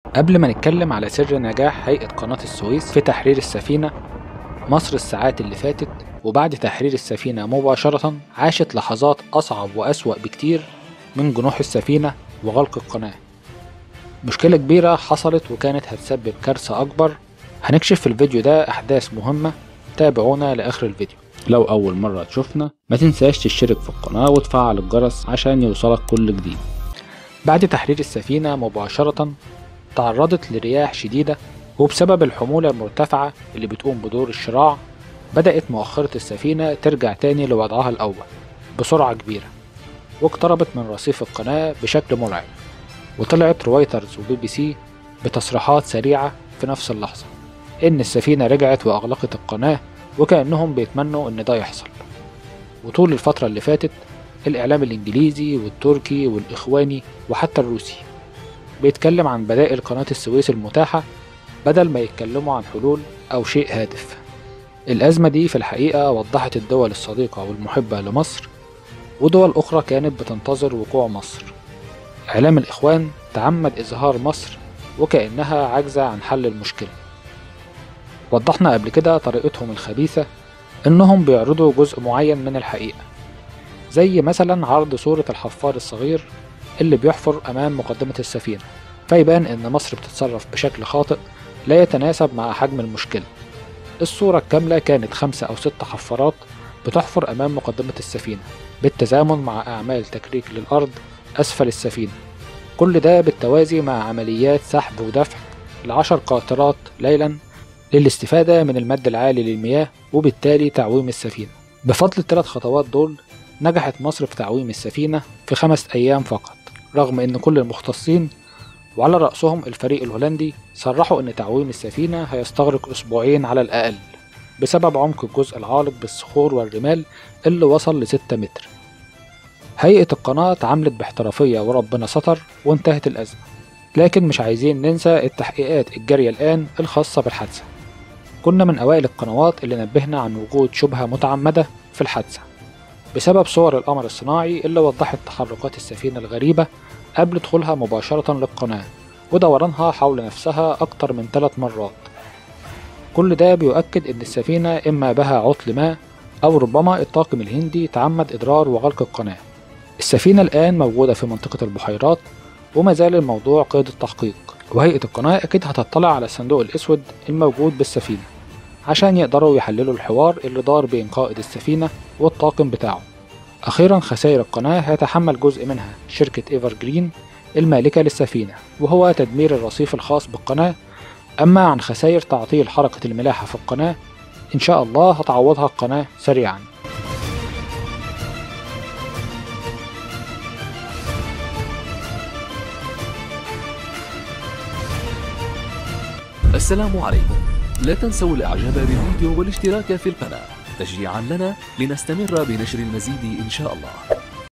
قبل ما نتكلم على سر نجاح هيئة قناة السويس في تحرير السفينة مصر الساعات اللي فاتت وبعد تحرير السفينة مباشرة عاشت لحظات أصعب وأسوأ بكتير من جنوح السفينة وغلق القناة مشكلة كبيرة حصلت وكانت هتسبب كارثة أكبر هنكشف في الفيديو ده أحداث مهمة تابعونا لآخر الفيديو لو أول مرة تشوفنا ما تنساش تشترك في القناة وتفعل الجرس عشان يوصلك كل جديد بعد تحرير السفينة مباشرة تعرضت لرياح شديدة وبسبب الحمولة المرتفعة اللي بتقوم بدور الشراع بدأت مؤخرة السفينة ترجع تاني لوضعها الأول بسرعة كبيرة واقتربت من رصيف القناة بشكل مرعب وطلعت رويترز وبي بي سي بتصريحات سريعة في نفس اللحظة إن السفينة رجعت وأغلقت القناة وكأنهم بيتمنوا إن ده يحصل وطول الفترة اللي فاتت الإعلام الإنجليزي والتركي والإخواني وحتى الروسي بيتكلم عن بدائل قناة السويس المتاحة بدل ما يتكلموا عن حلول أو شيء هادف الأزمة دي في الحقيقة وضحت الدول الصديقة والمحبة لمصر ودول أخرى كانت بتنتظر وقوع مصر إعلام الإخوان تعمد إظهار مصر وكأنها عاجزة عن حل المشكلة وضحنا قبل كده طريقتهم الخبيثة إنهم بيعرضوا جزء معين من الحقيقة زي مثلا عرض صورة الحفار الصغير اللي بيحفر أمام مقدمة السفينة فيبان إن مصر بتتصرف بشكل خاطئ لا يتناسب مع حجم المشكلة الصورة الكاملة كانت خمسة أو ست حفارات بتحفر أمام مقدمة السفينة بالتزامن مع أعمال تكريك للأرض أسفل السفينة كل ده بالتوازي مع عمليات سحب ودفع لعشر قاطرات ليلا للاستفادة من المد العالي للمياه وبالتالي تعويم السفينة بفضل الثلاث خطوات دول نجحت مصر في تعويم السفينة في خمس أيام فقط رغم إن كل المختصين وعلى رأسهم الفريق الهولندي صرحوا إن تعويم السفينة هيستغرق أسبوعين على الأقل بسبب عمق الجزء العالق بالصخور والرمال اللي وصل لستة متر هيئة القناة اتعاملت باحترافية وربنا ستر وانتهت الأزمة لكن مش عايزين ننسى التحقيقات الجارية الآن الخاصة بالحادثة كنا من أوائل القنوات اللي نبهنا عن وجود شبهة متعمدة في الحادثة بسبب صور القمر الصناعي اللي وضحت تحركات السفينة الغريبة قبل دخولها مباشرة للقناة ودورانها حول نفسها أكتر من ثلاث مرات كل ده بيؤكد إن السفينة إما بها عطل ما أو ربما الطاقم الهندي تعمد إضرار وغلق القناة السفينة الآن موجودة في منطقة البحيرات وما زال الموضوع قيد التحقيق وهيئة القناة أكيد هتطلع على الصندوق الأسود الموجود بالسفينة عشان يقدروا يحللوا الحوار اللي دار بين قائد السفينة والطاقم بتاعه أخيرا خسائر القناة هيتحمل جزء منها شركة إيفر جرين المالكة للسفينة وهو تدمير الرصيف الخاص بالقناة أما عن خسائر تعطيل حركة الملاحة في القناة إن شاء الله هتعوضها القناة سريعا السلام عليكم لا تنسوا الاعجاب بالفيديو والاشتراك في القناة تشجيعا لنا لنستمر بنشر المزيد ان شاء الله